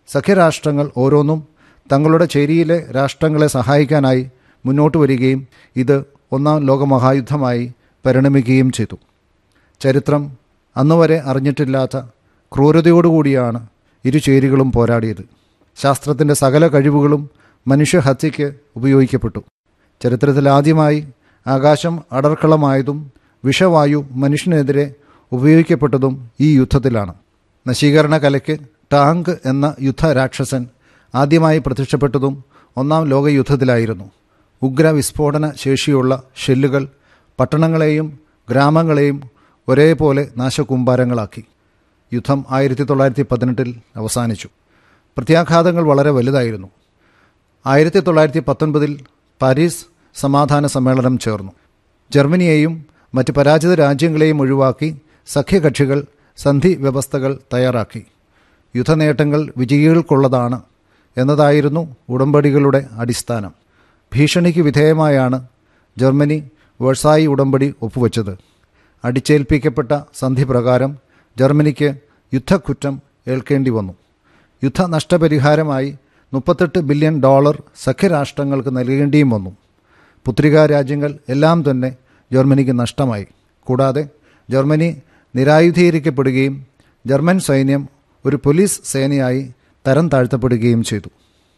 സഖ്യരാഷ്ട്രങ്ങൾ ഓരോന്നും തങ്ങളുടെ ചേരിയിലെ രാഷ്ട്രങ്ങളെ സഹായിക്കാനായി മുന്നോട്ട് വരികയും ഇത് ഒന്നാം ലോകമഹായുദ്ധമായി പരിണമിക്കുകയും ചെയ്തു ചരിത്രം അന്നുവരെ അറിഞ്ഞിട്ടില്ലാത്ത ക്രൂരതയോടുകൂടിയാണ് ഇരു ചേരികളും പോരാടിയത് ശാസ്ത്രത്തിൻ്റെ സകല കഴിവുകളും മനുഷ്യഹത്യയ്ക്ക് ഉപയോഗിക്കപ്പെട്ടു ചരിത്രത്തിൽ ആദ്യമായി ആകാശം അടർക്കളമായതും വിഷവായു മനുഷ്യനെതിരെ ഉപയോഗിക്കപ്പെട്ടതും ഈ യുദ്ധത്തിലാണ് നശീകരണ കലയ്ക്ക് ടാങ്ക് എന്ന യുദ്ധരാക്ഷസൻ ആദ്യമായി പ്രത്യക്ഷപ്പെട്ടതും ഒന്നാം ലോകയുദ്ധത്തിലായിരുന്നു ഉഗ്ര വിസ്ഫോടന ശേഷിയുള്ള ഷെല്ലുകൾ പട്ടണങ്ങളെയും ഗ്രാമങ്ങളെയും ഒരേപോലെ നാശകൂമ്പാരങ്ങളാക്കി യുദ്ധം ആയിരത്തി തൊള്ളായിരത്തി പതിനെട്ടിൽ അവസാനിച്ചു പ്രത്യാഘാതങ്ങൾ വളരെ വലുതായിരുന്നു ആയിരത്തി തൊള്ളായിരത്തി പത്തൊൻപതിൽ പാരീസ് സമാധാന സമ്മേളനം ചേർന്നു ജർമ്മനിയെയും മറ്റ് പരാജിത രാജ്യങ്ങളെയും ഒഴിവാക്കി സഖ്യകക്ഷികൾ സന്ധി വ്യവസ്ഥകൾ തയ്യാറാക്കി യുദ്ധനേട്ടങ്ങൾ വിജയികൾക്കുള്ളതാണ് എന്നതായിരുന്നു ഉടമ്പടികളുടെ അടിസ്ഥാനം ഭീഷണിക്ക് വിധേയമായാണ് ജർമ്മനി വേഴ്സായി ഉടമ്പടി ഒപ്പുവെച്ചത് അടിച്ചേൽപ്പിക്കപ്പെട്ട സന്ധി പ്രകാരം ജർമ്മനിക്ക് യുദ്ധക്കുറ്റം ഏൽക്കേണ്ടി വന്നു യുദ്ധ നഷ്ടപരിഹാരമായി മുപ്പത്തെട്ട് ബില്യൺ ഡോളർ സഖ്യരാഷ്ട്രങ്ങൾക്ക് നൽകേണ്ടിയും വന്നു പുത്രികാ രാജ്യങ്ങൾ എല്ലാം തന്നെ ജർമ്മനിക്ക് നഷ്ടമായി കൂടാതെ ജർമ്മനി നിരായുധീകരിക്കപ്പെടുകയും ജർമ്മൻ സൈന്യം ഒരു പോലീസ് സേനയായി തരം താഴ്ത്തപ്പെടുകയും ചെയ്തു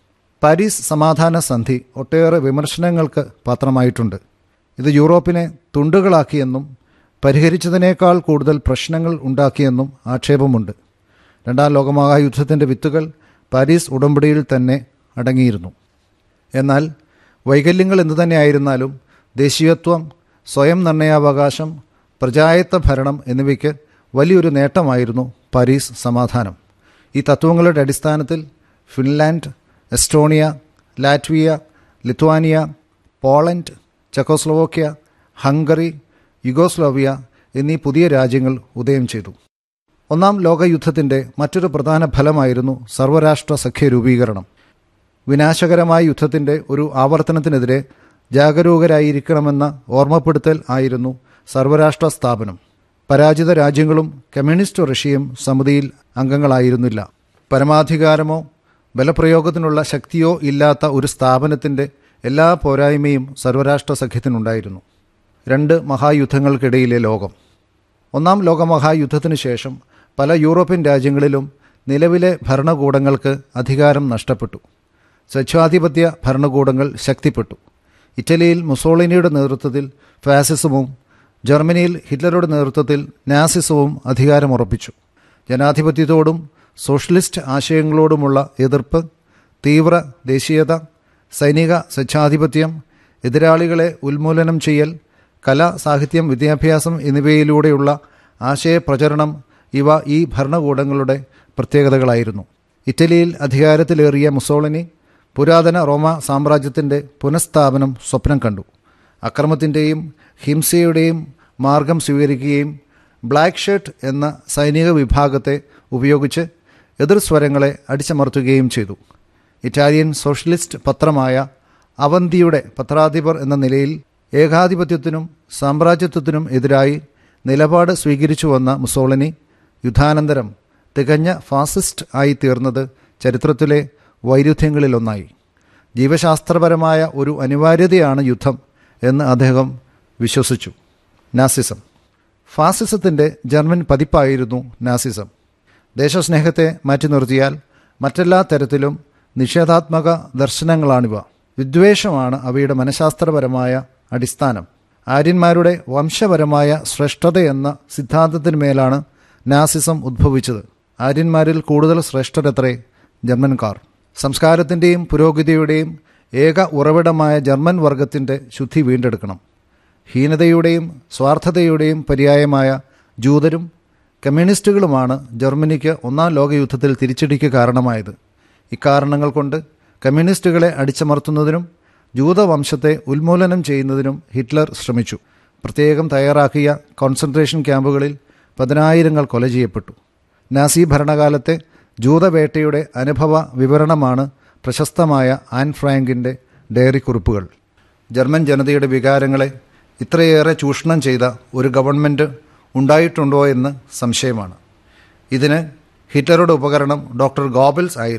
പാരീസ് സമാധാന സന്ധി ഒട്ടേറെ വിമർശനങ്ങൾക്ക് പാത്രമായിട്ടുണ്ട് ഇത് യൂറോപ്പിനെ തുണ്ടുകളാക്കിയെന്നും പരിഹരിച്ചതിനേക്കാൾ കൂടുതൽ പ്രശ്നങ്ങൾ ഉണ്ടാക്കിയെന്നും ആക്ഷേപമുണ്ട് രണ്ടാം ലോകമഹായുദ്ധത്തിൻ്റെ വിത്തുകൾ പാരീസ് ഉടമ്പടിയിൽ തന്നെ അടങ്ങിയിരുന്നു എന്നാൽ വൈകല്യങ്ങൾ എന്തു തന്നെയായിരുന്നാലും ദേശീയത്വം സ്വയം നിർണയാവകാശം പ്രജായത്ത ഭരണം എന്നിവയ്ക്ക് വലിയൊരു നേട്ടമായിരുന്നു പാരീസ് സമാധാനം ഈ തത്വങ്ങളുടെ അടിസ്ഥാനത്തിൽ Finland Estonia Latvia Lithuania Poland Czechoslovakia Hungary Yugoslavia എന്നീ പുതിയ രാജ്യങ്ങൾ ഉദയം ചെയ്തു ഒന്നാം ലോകയുദ്ധത്തിൻ്റെ മറ്റൊരു പ്രധാന ഫലമായിരുന്നു സർവരാഷ്ട്ര സഖ്യ രൂപീകരണം വിനാശകരമായ യുദ്ധത്തിൻ്റെ ഒരു ആവർത്തനത്തിനെതിരെ ജാഗരൂകരായിരിക്കണമെന്ന ഓർമ്മപ്പെടുത്തൽ ആയിരുന്നു സർവരാഷ്ട്ര സ്ഥാപനം പരാജിത രാജ്യങ്ങളും കമ്മ്യൂണിസ്റ്റ് റഷ്യയും സമിതിയിൽ അംഗങ്ങളായിരുന്നില്ല പരമാധികാരമോ ബലപ്രയോഗത്തിനുള്ള ശക്തിയോ ഇല്ലാത്ത ഒരു സ്ഥാപനത്തിൻ്റെ എല്ലാ പോരായ്മയും സർവരാഷ്ട്ര സഖ്യത്തിനുണ്ടായിരുന്നു രണ്ട് മഹായുദ്ധങ്ങൾക്കിടയിലെ ലോകം ഒന്നാം ലോകമഹായുദ്ധത്തിനു ശേഷം പല യൂറോപ്യൻ രാജ്യങ്ങളിലും നിലവിലെ ഭരണകൂടങ്ങൾക്ക് അധികാരം നഷ്ടപ്പെട്ടു സ്വച്ഛാധിപത്യ ഭരണകൂടങ്ങൾ ശക്തിപ്പെട്ടു ഇറ്റലിയിൽ മുസോളിനിയുടെ നേതൃത്വത്തിൽ ഫാസിസവും ജർമ്മനിയിൽ ഹിറ്റ്ലറുടെ നേതൃത്വത്തിൽ നാസിസവും അധികാരമുറപ്പിച്ചു ജനാധിപത്യത്തോടും സോഷ്യലിസ്റ്റ് ആശയങ്ങളോടുമുള്ള എതിർപ്പ് തീവ്ര ദേശീയത സൈനിക സ്വച്ഛാധിപത്യം എതിരാളികളെ ഉന്മൂലനം ചെയ്യൽ കല സാഹിത്യം വിദ്യാഭ്യാസം എന്നിവയിലൂടെയുള്ള ആശയപ്രചരണം ഇവ ഈ ഭരണകൂടങ്ങളുടെ പ്രത്യേകതകളായിരുന്നു ഇറ്റലിയിൽ അധികാരത്തിലേറിയ മുസോളിനി പുരാതന റോമ സാമ്രാജ്യത്തിൻ്റെ പുനഃസ്ഥാപനം സ്വപ്നം കണ്ടു അക്രമത്തിൻ്റെയും ഹിംസയുടെയും മാർഗം സ്വീകരിക്കുകയും ബ്ലാക്ക് ഷർട്ട് എന്ന സൈനിക വിഭാഗത്തെ ഉപയോഗിച്ച് എതിർസ്വരങ്ങളെ അടിച്ചമർത്തുകയും ചെയ്തു ഇറ്റാലിയൻ സോഷ്യലിസ്റ്റ് പത്രമായ അവന്തിയുടെ പത്രാധിപർ എന്ന നിലയിൽ ഏകാധിപത്യത്തിനും സാമ്രാജ്യത്വത്തിനും എതിരായി നിലപാട് സ്വീകരിച്ചു വന്ന മുസോളിനി യുദ്ധാനന്തരം തികഞ്ഞ ഫാസിസ്റ്റ് ആയി തീർന്നത് ചരിത്രത്തിലെ വൈരുദ്ധ്യങ്ങളിലൊന്നായി ജീവശാസ്ത്രപരമായ ഒരു അനിവാര്യതയാണ് യുദ്ധം എന്ന് അദ്ദേഹം വിശ്വസിച്ചു നാസിസം ഫാസിസത്തിൻ്റെ ജർമ്മൻ പതിപ്പായിരുന്നു നാസിസം ദേശസ്നേഹത്തെ മാറ്റി നിർത്തിയാൽ മറ്റെല്ലാ തരത്തിലും നിഷേധാത്മക ദർശനങ്ങളാണിവ വിദ്വേഷമാണ് അവയുടെ മനഃശാസ്ത്രപരമായ അടിസ്ഥാനം ആര്യന്മാരുടെ വംശപരമായ ശ്രേഷ്ഠതയെന്ന സിദ്ധാന്തത്തിന് മേലാണ് നാസിസം ഉദ്ഭവിച്ചത് ആര്യന്മാരിൽ കൂടുതൽ ശ്രേഷ്ഠരത്രേ ജർമ്മൻകാർ സംസ്കാരത്തിൻ്റെയും പുരോഗതിയുടെയും ഏക ഉറവിടമായ ജർമ്മൻ വർഗത്തിൻ്റെ ശുദ്ധി വീണ്ടെടുക്കണം ഹീനതയുടെയും സ്വാർത്ഥതയുടെയും പര്യായമായ ജൂതരും കമ്മ്യൂണിസ്റ്റുകളുമാണ് ജർമ്മനിക്ക് ഒന്നാം ലോകയുദ്ധത്തിൽ തിരിച്ചടിക്ക് കാരണമായത് ഇക്കാരണങ്ങൾ കൊണ്ട് കമ്മ്യൂണിസ്റ്റുകളെ അടിച്ചമർത്തുന്നതിനും ജൂതവംശത്തെ ഉന്മൂലനം ചെയ്യുന്നതിനും ഹിറ്റ്ലർ ശ്രമിച്ചു പ്രത്യേകം തയ്യാറാക്കിയ കോൺസെൻട്രേഷൻ ക്യാമ്പുകളിൽ പതിനായിരങ്ങൾ കൊല ചെയ്യപ്പെട്ടു നാസി ഭരണകാലത്തെ ജൂതവേട്ടയുടെ അനുഭവ വിവരണമാണ് പ്രശസ്തമായ ആൻ ഫ്രാങ്കിൻ്റെ ഡയറി കുറിപ്പുകൾ ജർമ്മൻ ജനതയുടെ വികാരങ്ങളെ ഇത്രയേറെ ചൂഷണം ചെയ്ത ഒരു ഗവൺമെൻറ് ഉണ്ടായിട്ടുണ്ടോ എന്ന് സംശയമാണ് ഇതിന് ഹിറ്റ്ലറുടെ ഉപകരണം ഡോക്ടർ ഗോബൽസ് ആയിരുന്നു